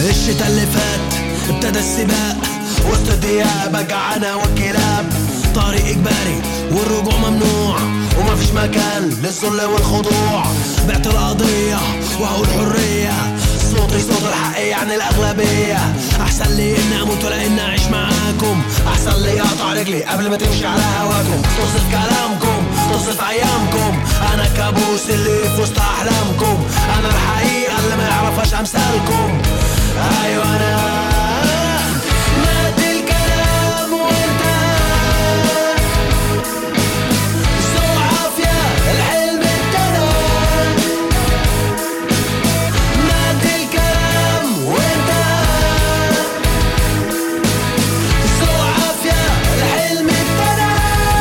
الشتا اللي فات ابتدى السباق وسط الديابة جعانة والكلاب طريق إجباري والرجوع ممنوع ومفيش مكان للذل والخضوع بعت القضية وهقول حرية صوتي صوت الحق يعني الأغلبية أحسن لي إني أموت ولا إني أعيش معاكم أحسن لي أقطع رجلي قبل ما تمشي على هواكم تصف كلامكم تصف أيامكم أنا الكابوس اللي في وسط أحلامكم أنا الحقيقة اللي ما يعرفهاش أمثالكم أيوة أنا مات الكلام وانت سوء عافية الحلم ابتدى مات الكلام وانت سوء عافية الحلم ابتدى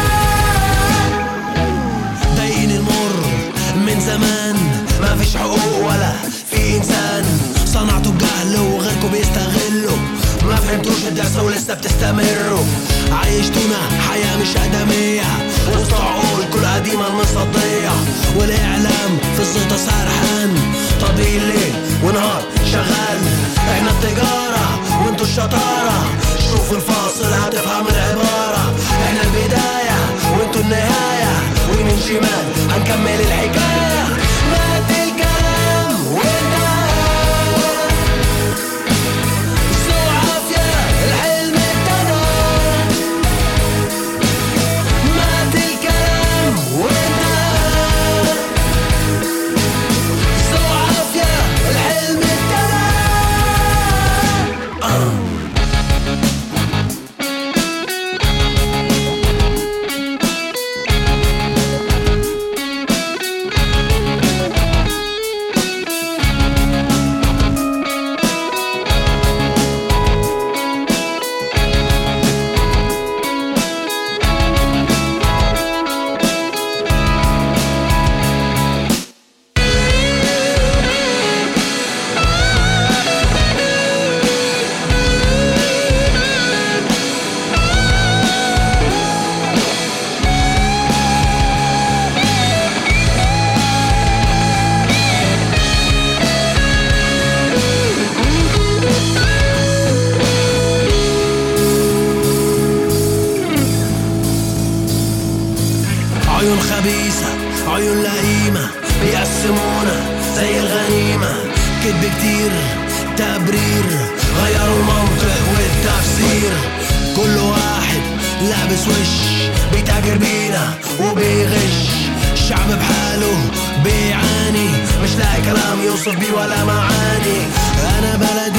ضايقين المر من زمان ما فيش حقوق ولا في انسان صنعتوا الجهل وغيركم بيستغلوا ما فهمتوش الدرس ولسه بتستمروا عيشتونا حياة مش آدمية وسط عقول كل قديمة المصدية والإعلام في الزيطة سرحان طبيعي ليل ونهار شغال احنا التجارة وانتوا الشطارة شوف الفاصل هتفهم العبارة احنا البداية وانتوا النهاية ويمين شمال هنكمل الحكاية مات الكلام وانت سوء عافية الحلم ابتدى مات الكلام وانت سوء عافية الحلم ابتدى عيون خبيثة عيون لئيمة بيقسمونا زي الغنيمة كدب كتير تبرير غيروا المنطق والتفسير كل واحد لابس وش بيتاجر بينا وبيغش الشعب بحاله بيعاني مش لاقي كلام يوصف بيه ولا معاني انا بلدي